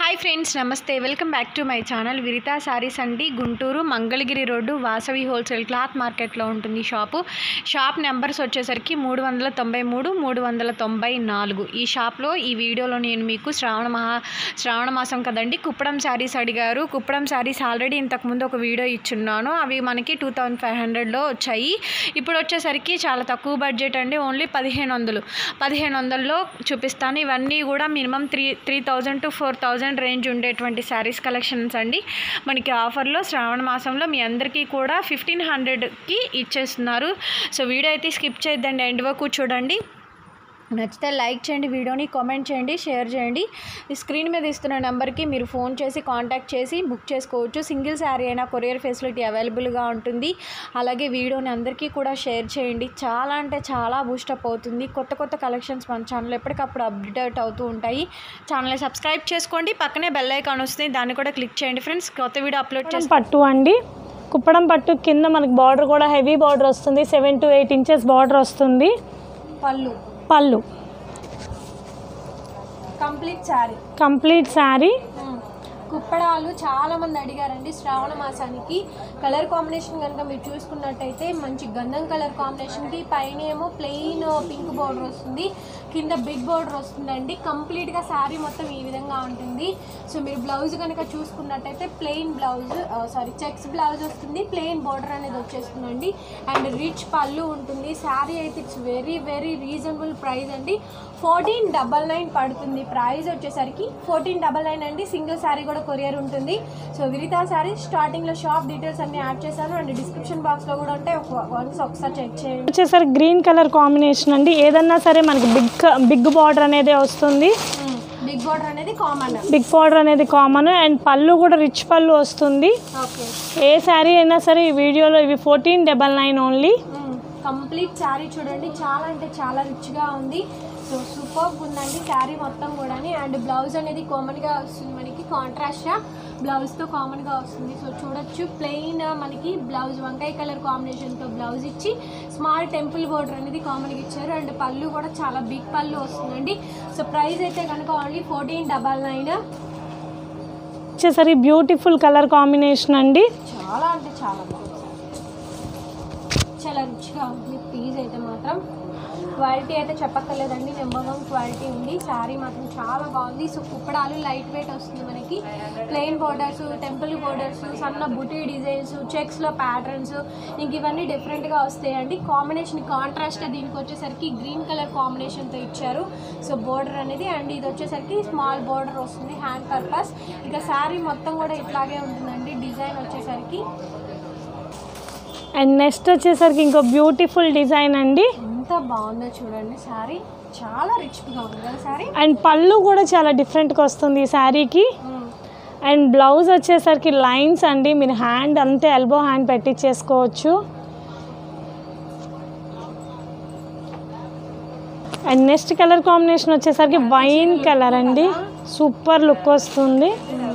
Hi friends నమస్తే welcome back to my channel Viritha saris అండి Guntur Mangalagiri road Vasavi wholesale cloth మార్కెట్లో ఉంటుంది షాపు షాప్ నెంబర్స్ వచ్చేసరికి మూడు వందల తొంభై మూడు మూడు వందల తొంభై నాలుగు ఈ షాప్లో ఈ వీడియోలో నేను మీకు శ్రావణ మహా శ్రావణ మాసం కదండి కుప్పడం శారీస్ అడిగారు కుప్పడం శారీస్ ఆల్రెడీ ఇంతకుముందు ఒక వీడియో ఇచ్చున్నాను అవి మనకి టూ థౌజండ్ ఫైవ్ హండ్రెడ్లో వచ్చాయి ఇప్పుడు వచ్చేసరికి చాలా తక్కువ బడ్జెట్ అండి ఓన్లీ పదిహేను వందలు పదిహేను వందల్లో చూపిస్తాను ఇవన్నీ కూడా minimum three three thousand two four thousand range ఉండేటువంటి శారీస్ కలెక్షన్స్ అండి మనకి ఆఫర్లో శ్రావణ మాసంలో మీ అందరికీ కూడా ఫిఫ్టీన్ హండ్రెడ్కి ఇచ్చేస్తున్నారు సో వీడియో అయితే స్కిప్ చేయొద్దండి ఎండ్ వరకు చూడండి నచ్చితే లైక్ చేయండి వీడియోని కామెంట్ చేయండి షేర్ చేయండి ఈ స్క్రీన్ మీద ఇస్తున్న నెంబర్కి మీరు ఫోన్ చేసి కాంటాక్ట్ చేసి బుక్ చేసుకోవచ్చు సింగిల్ శారీ అయినా కొరియర్ ఫెసిలిటీ అవైలబుల్గా ఉంటుంది అలాగే వీడియోని అందరికీ కూడా షేర్ చేయండి చాలా అంటే చాలా బూస్టప్ అవుతుంది కొత్త కొత్త కలెక్షన్స్ మన ఛానల్ ఎప్పటికప్పుడు అప్డేట్ అవుతూ ఉంటాయి ఛానల్ని సబ్స్క్రైబ్ చేసుకోండి పక్కనే బెల్ ఐకాన్ వస్తుంది దాన్ని కూడా క్లిక్ చేయండి ఫ్రెండ్స్ కొత్త వీడియో అప్లోడ్ కుప్పడం చేసి పట్టు అండి కుప్పడం పట్టు కింద మనకి బార్డర్ కూడా హెవీ బార్డర్ వస్తుంది seven to eight inches border వస్తుంది పళ్ళు పళ్ళు కంప్లీట్ శారీ కంప్లీట్ శారీ కుప్పడాలు చాలా మంది అడిగారండి శ్రావణ మాసానికి కలర్ కాంబినేషన్ కనుక మీరు చూసుకున్నట్టయితే మంచి గంధం కలర్ కాంబినేషన్కి పైన ఏమో ప్లెయిన్ పింక్ బార్డర్ వస్తుంది కింద బిగ్ బార్డర్ వస్తుందండి కంప్లీట్గా శారీ మొత్తం ఈ విధంగా ఉంటుంది సో మీరు బ్లౌజ్ కనుక చూసుకున్నట్టయితే plain blouse sorry checks blouse వస్తుంది ప్లెయిన్ బార్డర్ అనేది వచ్చేస్తుందండి అండ్ రిచ్ పళ్ళు ఉంటుంది శారీ అయితే it's very very reasonable price అండి ఫోర్టీన్ డబల్ నైన్ పడుతుంది ప్రైస్ వచ్చేసరికి ఫోర్టీన్ డబల్ నైన్ అండి సింగిల్ శారీ కూడా కొరియర్ ఉంటుంది సో విరితా శారీ స్టార్టింగ్లో షాప్ డీటెయిల్స్ అన్ని యాడ్ చేశాను అండ్ డిస్క్రిప్షన్ బాక్స్లో కూడా ఉంటాయి ఒక వన్స్ ఒకసారి చెక్ చేయండి వచ్చేసరికి గ్రీన్ కలర్ కాంబినేషన్ అండి ఏదన్నా సరే మనకి బిగ్ బిగ్ బార్డర్ అనేది వస్తుంది బిగ్ బార్డర్ అనేది కామన్ బిగ్ బార్డర్ అనేది కామన్ అండ్ పళ్ళు కూడా రిచ్ పళ్ళు వస్తుంది ఓకే ఏ శారీ అయినా సరే ఈ వీడియోలో ఇవి fourteen double nine only complete sari చూడండి చాలా అంటే చాలా రిచ్గా ఉంది సో సూపర్ ఉందండి శారీ మొత్తం కూడా అండ్ బ్లౌజ్ అనేది కామన్గా వస్తుంది మనకి కాంట్రాస్ట్గా బ్లౌజ్తో కామన్గా వస్తుంది సో చూడొచ్చు ప్లెయిన్ మనకి బ్లౌజ్ వంకాయ కలర్ కాంబినేషన్తో బ్లౌజ్ ఇచ్చి స్మాల్ టెంపుల్ బోర్డర్ అనేది కామన్గా ఇచ్చారు అండ్ పళ్ళు కూడా చాలా బిగ్ పళ్ళు వస్తుందండి సో ప్రైస్ అయితే కనుక ఓన్లీ ఫోర్టీన్ డబల్ నైన్ వచ్చేసరికి బ్యూటిఫుల్ కలర్ కాంబినేషన్ అండి చాలా అంటే చాలా బాగుంది చాలా రుచిగా ఉంది పీస్ అయితే మాత్రం క్వాలిటీ అయితే చెప్పక్కర్లేదండి నెంబర్ వన్ క్వాలిటీ ఉంది శారీ మాత్రం చాలా బాగుంది సో కుప్పడాలు లైట్ వెయిట్ వస్తుంది మనకి ప్లెయిన్ బోర్డర్స్ టెంపుల్ బోర్డర్స్ సన్న బుటీ డిజైన్స్ చెక్స్లో ప్యాటర్న్స్ ఇంక ఇవన్నీ డిఫరెంట్గా వస్తాయండి కాంబినేషన్ కాంట్రాస్ట్ దీనికి వచ్చేసరికి గ్రీన్ కలర్ కాంబినేషన్తో ఇచ్చారు సో బోర్డర్ అనేది అండ్ ఇది వచ్చేసరికి స్మాల్ బోర్డర్ వస్తుంది హ్యాండ్ పర్పస్ ఇక శారీ మొత్తం కూడా ఇట్లాగే ఉంటుందండి డిజైన్ వచ్చేసరికి అండ్ నెక్స్ట్ వచ్చేసరికి ఇంకో బ్యూటిఫుల్ డిజైన్ అండి ఎంత బాగుందో చూడండి శారీ చాలా రిచ్గా ఉంది కదా శారీ అండ్ పళ్ళు కూడా చాలా డిఫరెంట్గా వస్తుంది ఈ శారీకి అండ్ బ్లౌజ్ వచ్చేసరికి లైన్స్ అండి మీరు హ్యాండ్ అంతే ఎల్బో హ్యాండ్ పెట్టించేసుకోవచ్చు అండ్ నెక్స్ట్ కలర్ కాంబినేషన్ వచ్చేసరికి వైన్ కలర్ అండి సూపర్ లుక్ వస్తుంది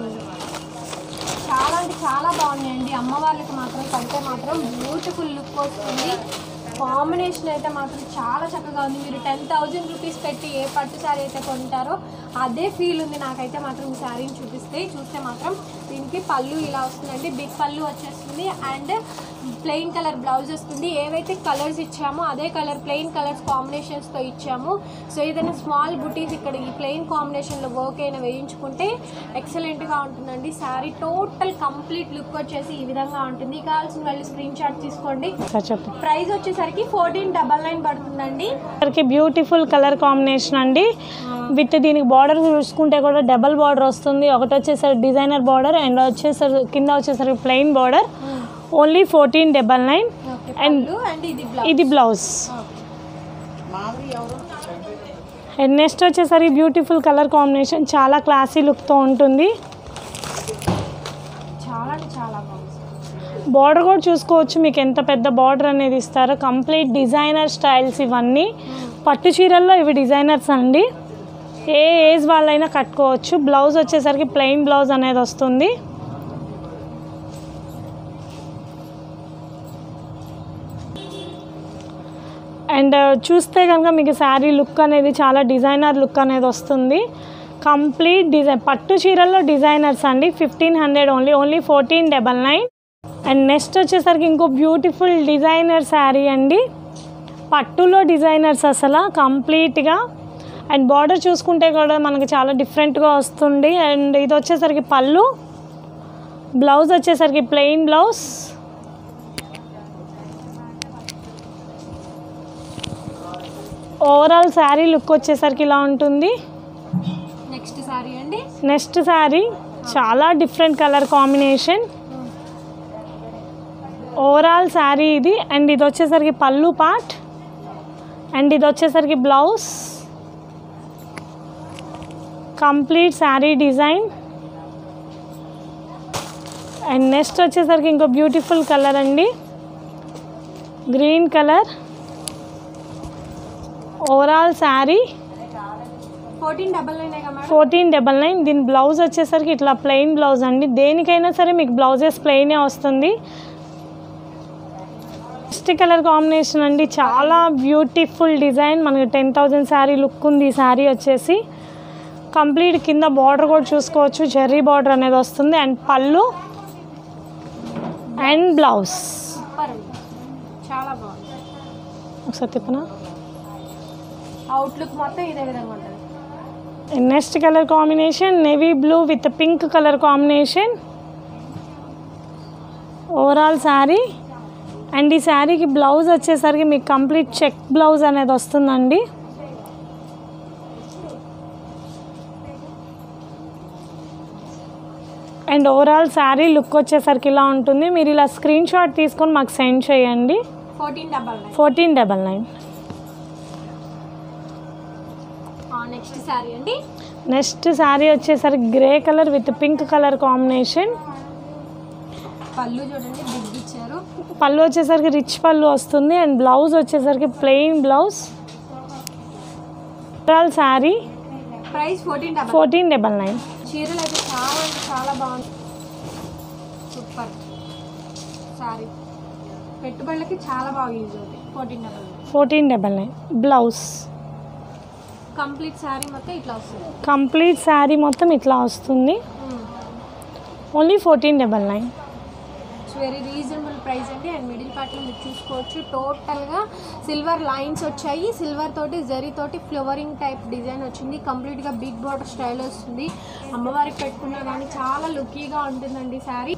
చాలా అంటే చాలా బాగున్నాయండి అమ్మవార్లకి మాత్రం కంటే మాత్రం బ్యూటిఫుల్ లుక్ వస్తుంది కాంబినేషన్ అయితే మాత్రం చాలా చక్కగా ఉంది మీరు టెన్ థౌజండ్ రూపీస్ పెట్టి ఏ పట్టు శారీ అయితే కొంటారో అదే ఫీల్ ఉంది నాకైతే మాత్రం ఈ శారీని చూపిస్తే చూస్తే మాత్రం దీనికి పళ్ళు ఇలా వస్తుందండి బిగ్ పళ్ళు వచ్చేస్తుంది అండ్ ప్లెయిన్ కలర్ బ్లౌజ్ వస్తుంది ఏవైతే కలర్స్ ఇచ్చామో అదే కలర్ ప్లెయిన్ కలర్స్ కాంబినేషన్స్తో ఇచ్చాము సో ఏదైనా స్మాల్ బుటీస్ ఇక్కడ ఈ ప్లెయిన్ కాంబినేషన్లో వర్క్ అయినా వేయించుకుంటే ఎక్సలెంట్గా ఉంటుందండి శారీ టోటల్ కంప్లీట్ లుక్ వచ్చేసి ఈ విధంగా ఉంటుంది కావాల్సిన వాళ్ళు స్క్రీన్ షాట్ తీసుకోండి సార్ చెప్పు ప్రైస్ వచ్చేసరికి ఫోర్టీన్ డబల్ నైన్ పడుతుందండి వచ్చేసరికి బ్యూటిఫుల్ కలర్ కాంబినేషన్ అండి విత్ దీనికి బార్డర్ చూసుకుంటే కూడా డబల్ బార్డర్ వస్తుంది ఒకటి వచ్చేసరికి డిజైనర్ బార్డర్ అండ్ వచ్చేసరికి కింద వచ్చేసరికి plain border only fourteen double nine okay And పళ్ళు అండ్ ఇది బ్లౌజ్ ఇది బ్లౌజ్ అండ్ నెక్స్ట్ వచ్చేసరికి బ్యూటిఫుల్ కలర్ కాంబినేషన్ చాలా క్లాసీ లుక్తో ఉంటుంది చాలా అంటే చాలా బాగుంది బార్డర్ కూడా చూసుకోవచ్చు మీకు ఎంత పెద్ద బార్డర్ అనేది ఇస్తారో కంప్లీట్ డిజైనర్ స్టైల్స్ ఇవన్నీ పట్టు చీరల్లో ఇవి డిజైనర్స్ అండి ఏ ఏజ్ వాళ్ళైనా కట్టుకోవచ్చు బ్లౌజ్ వచ్చేసరికి ప్లెయిన్ బ్లౌజ్ అనేది వస్తుంది అండ్ చూస్తే కనుక మీకు శారీ లుక్ అనేది చాలా డిజైనర్ లుక్ అనేది వస్తుంది కంప్లీట్ డిజైన్ పట్టు చీరల్లో డిజైనర్స్ అండి fifteen hundred only only fourteen double nine and next వచ్చేసరికి ఇంకో బ్యూటిఫుల్ డిజైనర్ శారీ అండి పట్టులో డిజైనర్స్ అసలు కంప్లీట్గా అండ్ బార్డర్ చూసుకుంటే కూడా మనకి చాలా డిఫరెంట్గా వస్తుంది అండ్ ఇది వచ్చేసరికి పళ్ళు బ్లౌజ్ వచ్చేసరికి plain blouse overall sari look వచ్చేసరికి ఇలా ఉంటుంది నెక్స్ట్ సారీ అండి నెక్స్ట్ శారీ చాలా different colour combination overall sari ఇది అండ్ ఇది వచ్చేసరికి పళ్ళు పార్ట్ అండ్ ఇది వచ్చేసరికి blouse complete sari design and next వచ్చేసరికి ఇంకో బ్యూటిఫుల్ కలర్ అండి green colour overall sari fourteen double nine కదా మేడం ఫోర్టీన్ డబల్ నైన్ దీని బ్లౌజ్ వచ్చేసరికి ఇట్లా ప్లెయిన్ బ్లౌజ్ అండి దేనికైనా సరే మీకు బ్లౌజెస్ ప్లెయినే వస్తుంది నెక్స్ట్ కలర్ కాంబినేషన్ అండి చాలా బ్యూటిఫుల్ డిజైన్ మనకి టెన్ థౌజండ్ శారీ లుక్ ఉంది ఈ శారీ వచ్చేసి కంప్లీట్ కింద బార్డర్ కూడా చూసుకోవచ్చు జెర్రీ బార్డర్ అనేది వస్తుంది అండ్ పళ్ళు అండ్ బ్లౌజ్ సూపర్ అండి చాలా బాగుంది ఒకసారి తిప్పనా అవుట్లుక్ మొత్తం ఇదే విధంగా ఉంటుంది next colour combination navy blue with pink colour combination overall sari and ఈ శారీకి బ్లౌజ్ వచ్చేసరికి మీకు కంప్లీట్ చెక్ బ్లౌజ్ అనేది వస్తుందండి అండ్ ఓవరాల్ శారీ లుక్ వచ్చేసరికి ఇలా ఉంటుంది మీరు ఇలా స్క్రీన్ షాట్ తీసుకొని మాకు సెండ్ చేయండి fourteen double nine fourteen double nine next sari అండి నెక్స్ట్ శారీ వచ్చేసరికి grey colour with pink colour combination పళ్ళు చూడండి బిగ్ ఇచ్చారు పళ్ళు వచ్చేసరికి రిచ్ పళ్ళు వస్తుంది అండ్ బ్లౌజ్ వచ్చేసరికి plain blouse overall sari price fourteen double fourteen double nine చీరలు అయితే చాలా అంటే చాలా బాగుంది సూపర్ సారీ పెట్టుబడులకి చాలా బాగా యూజ్ అవుతాయి fourteen double fourteen double nine blouse complete sari మొత్తం ఇట్లా వస్తుంది కంప్లీట్ శారీ మొత్తం ఇట్లా వస్తుంది only fourteen double nine it's very reasonable price అండి అండ్ మిడిల్ పార్ట్లో మీరు చూసుకోవచ్చు టోటల్గా సిల్వర్ లైన్స్ వచ్చాయి సిల్వర్ తోటి జరీ తోటి ఫ్లవరింగ్ టైప్ డిజైన్ వచ్చింది కంప్లీట్గా బిగ్ బార్డర్ స్టైల్ వస్తుంది అమ్మవారికి పెట్టుకున్నా కానీ చాలా లుక్కీగా ఉంటుందండి శారీ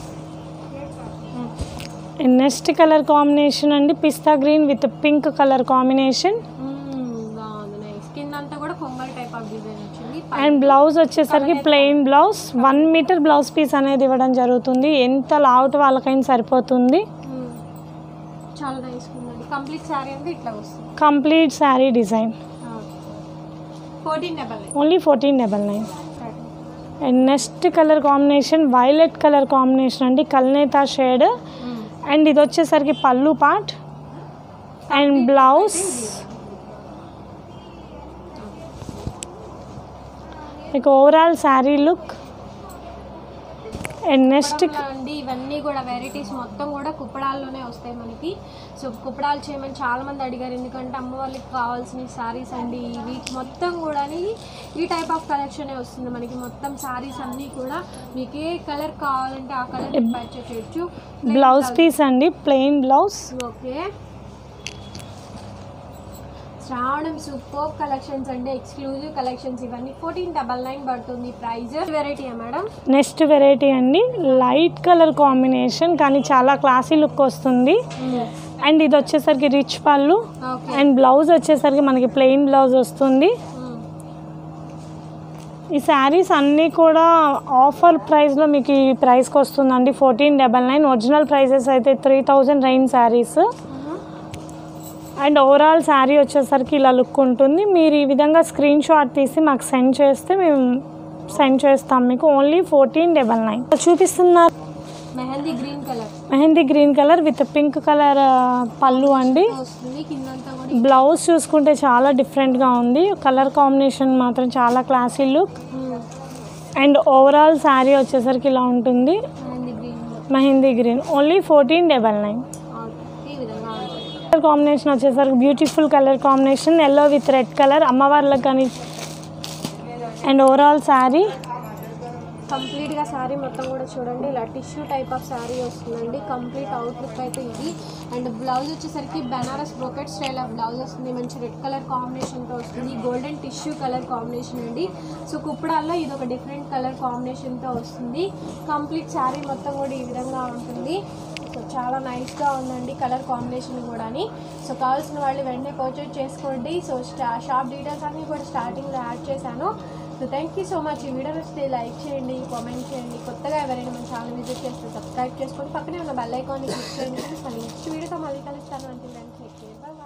నెక్స్ట్ కలర్ కాంబినేషన్ అండి పిస్తా green with pink colour combination బాగుంది నైస్ కింద అంతా కూడా కొంగల్ టైప్ ఆఫ్ డిజైన్ వచ్చింది అండ్ బ్లౌజ్ వచ్చేసరికి plain blouse one metre blouse piece అనేది ఇవ్వడం జరుగుతుంది ఎంత లావుట్ వాళ్ళకైనా సరిపోతుంది మ్మ్. చాలా నైస్ ఉందండి కంప్లీట్ శారీ అంతా ఇట్లా వస్తుంది complete sari design fourteen double only fourteen double nine and next colour combination violet colour combination అండి కల్నేతా షేడ్ అండ్ ఇది వచ్చేసరికి పళ్ళు పార్ట్ అండ్ బ్లౌజ్ మీకు overall sari look and next అండి ఇవన్నీ కూడా వెరైటీస్ మొత్తం కూడా కుప్పడాల్లోనే వస్తాయి మనకి సో కుప్పడాలు చేయమని చాలా మంది అడిగారు ఎందుకంటే అమ్మ వాళ్ళకి కావాల్సిన సారీస్ అండి ఇవి మొత్తం కూడా ఈ టైప్ ఆఫ్ కలెక్షనే వస్తుంది మనకి మొత్తం సారీస్ అన్నీ కూడా మీకు ఏ కలర్ కావాలంటే ఆ కలర్ పర్చేస్ చేయొచ్చు బ్లౌజ్ పీస్ అండి ప్లెయిన్ బ్లౌజ్ ఓకే శ్రావణం సూపర్ కలెక్షన్స్ అండి ఎక్స్క్లూజివ్ కలెక్షన్స్ ఇవన్నీ ఫోర్టీన్ డబల్ నైన్ పడుతుంది ప్రైస్ వెరైటీయా మేడం నెక్స్ట్ వెరైటీ అండి లైట్ కలర్ కాంబినేషన్ కానీ చాలా క్లాసీ లుక్ వస్తుంది అండ్ ఇది వచ్చేసరికి రిచ్ పళ్ళు ఓకే అండ్ బ్లౌజ్ వచ్చేసరికి మనకి ప్లెయిన్ బ్లౌజ్ వస్తుంది ఈ శారీస్ అన్నీ కూడా ఆఫర్ ప్రైస్లో మీకు ఈ ప్రైస్కి వస్తుందండి fourteen double nine original prices అయితే three thousand range saris and overall sari వచ్చేసరికి ఇలా లుక్ ఉంటుంది మీరు ఈ విధంగా స్క్రీన్ షాట్ తీసి మాకు సెండ్ చేస్తే మేము సెండ్ చేస్తాం మీకు ఓన్లీ ఫోర్టీన్ డబల్ నైన్ చూపిస్తున్నారు mehndi green colour mehndi green colour with pink colour పళ్ళు అండి వస్తుంది కిందంతా కూడా బ్లౌజ్ చూసుకుంటే చాలా డిఫరెంట్గా ఉంది కలర్ కాంబినేషన్ మాత్రం చాలా classy look and overall sari వచ్చేసరికి ఇలా ఉంటుంది mehndi green mehndi green only fourteen double nine ఈ విధంగా ఉంటుంది కలర్ కాంబినేషన్ వచ్చేసరికి beautiful colour combination yellow with red colour అమ్మవార్లకు కానీ అండ్ ఓవరాల్ శారీ కంప్లీట్గా శారీ మొత్తం కూడా చూడండి ఇలా టిష్యూ టైప్ ఆఫ్ శారీ వస్తుందండి కంప్లీట్ అవుట్లుక్ అయితే ఇది అండ్ బ్లౌజ్ వచ్చేసరికి Banaras brocade style of blouse వస్తుంది మంచి రెడ్ కలర్ కాంబినేషన్తో వస్తుంది గోల్డెన్ టిష్యూ కలర్ కాంబినేషన్ అండి సో కుప్పడాల్లో ఇది ఒక డిఫరెంట్ కలర్ కాంబినేషన్తో వస్తుంది కంప్లీట్ శారీ మొత్తం కూడా ఈ విధంగా ఉంటుంది సో చాలా నైస్గా ఉందండి కలర్ కాంబినేషన్ కూడాని సో కావాల్సిన వాళ్ళు వెంటనే పర్చేజ్ చేసుకోండి సో స్టా షాప్ డీటెయిల్స్ అన్నీ కూడా స్టార్టింగ్లో యాడ్ చేశాను so thank you so much ఈ వీడియో నచ్చితే లైక్ చేయండి కామెంట్ చేయండి కొత్తగా ఎవరైనా మన ఛానల్ విజిట్ చేస్తే సబ్స్క్రైబ్ చేసుకొని పక్కనే ఉన్న బెల్ ఐకాన్ని క్లిక్ చేయండి మళ్ళీ నెక్స్ట్ వీడియోతో మళ్ళీ కలుస్తాను అంటే దాన్ని క్లిక్ చేయండి